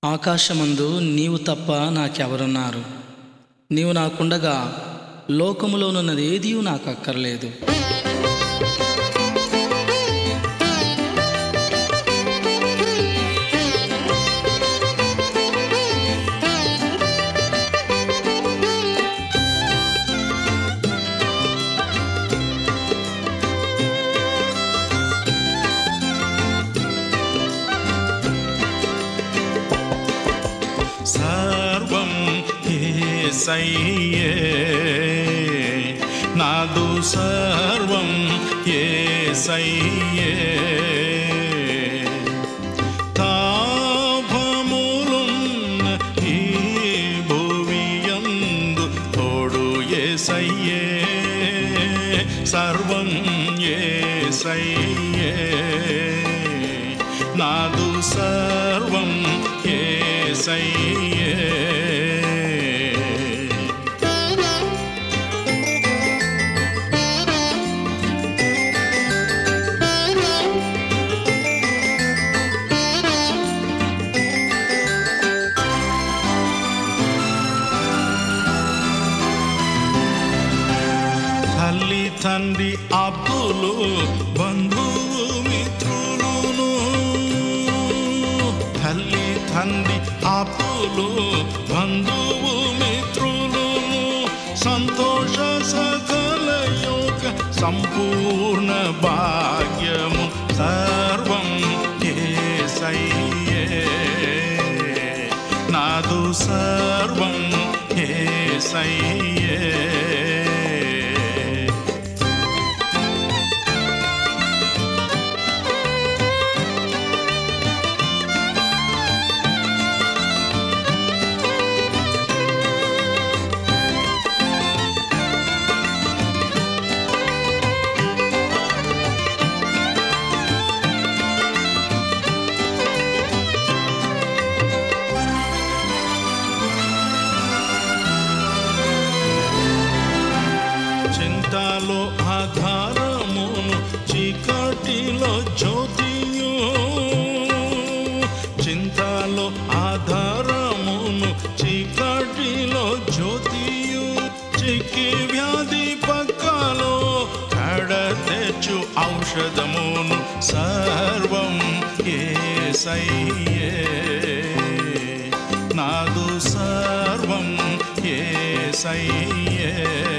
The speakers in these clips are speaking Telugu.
ఆకాశమందు నీవు తప్ప నాకెవరున్నారు నీవు నాకుండగా లోకములోనున్నది ఏదీ నాకు అక్కర్లేదు సర్వం ఏసయ్యే నాదు సర్వం ఏసయ్యే తాపములున్న ఈ భువియందు తోడు ఏసయ్యే సర్వం ఏసయ్యే నాదు సర్వం ఏసయ్యే తల్లి తండ్రి అబ్బులు బంధువు మిత్రులును తల్లి తండ్రి అప్పులు బంధువు మిత్రులును సంతోష సకల యోగ సంపూర్ణ భాగ్యము సర్వం ఏసయ్యే నాదు సర్వం ఏసయ్యే చింతలో ఆధారమును చీకటిలో జ్యోతియు చింతలో ఆధారమును చీకటిలో జ్యోతియు చిక్కి వ్యాధి పక్కలో కడ తెచ్చు ఔషధమును సర్వం ఏసయ్యే నాదు సర్వం ఏసయ్యే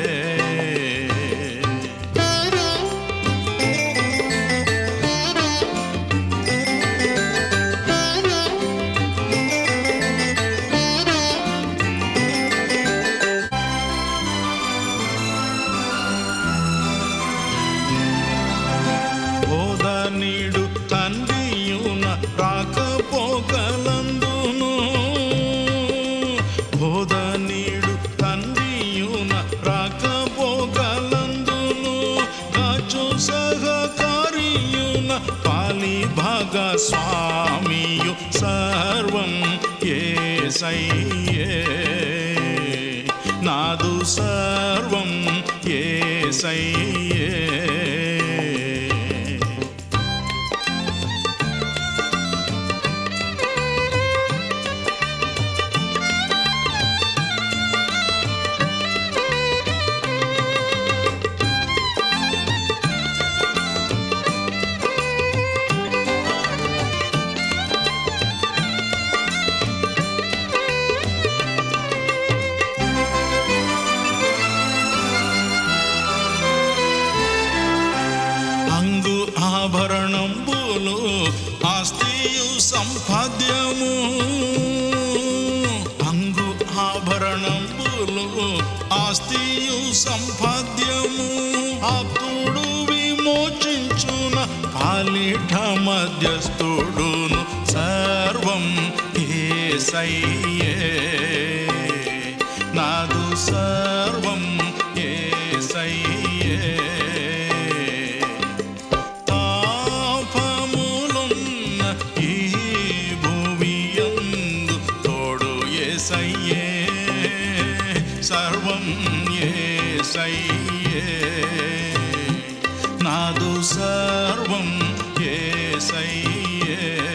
బోధ నీడు తండ్రియున రాకపోకలందును బోధ నీడు తండ్రియున రాకపోకలందును కాచు సహకారియున పాలి భాగ స్వామియు సర్వం ఏసయ్యే నాదు సర్వం ఏసయ్యే అంగు ఆభరణంబులు ఆస్తియు సంపాద్యము అంగు ఆభరణంబులు ఆస్తియు సంపాద్యము ఆప్తుడు విమోచించున పాలిఠ మధ్యస్థుడును సర్వం ఏసయ్యే నాదు సర్వం ఏసయ్యే తాపములున్న ఈ భూమియందు తోడు ఏసయ్యే సర్వం ఏసయ్యే నాదు సర్వం ఏసయ్యే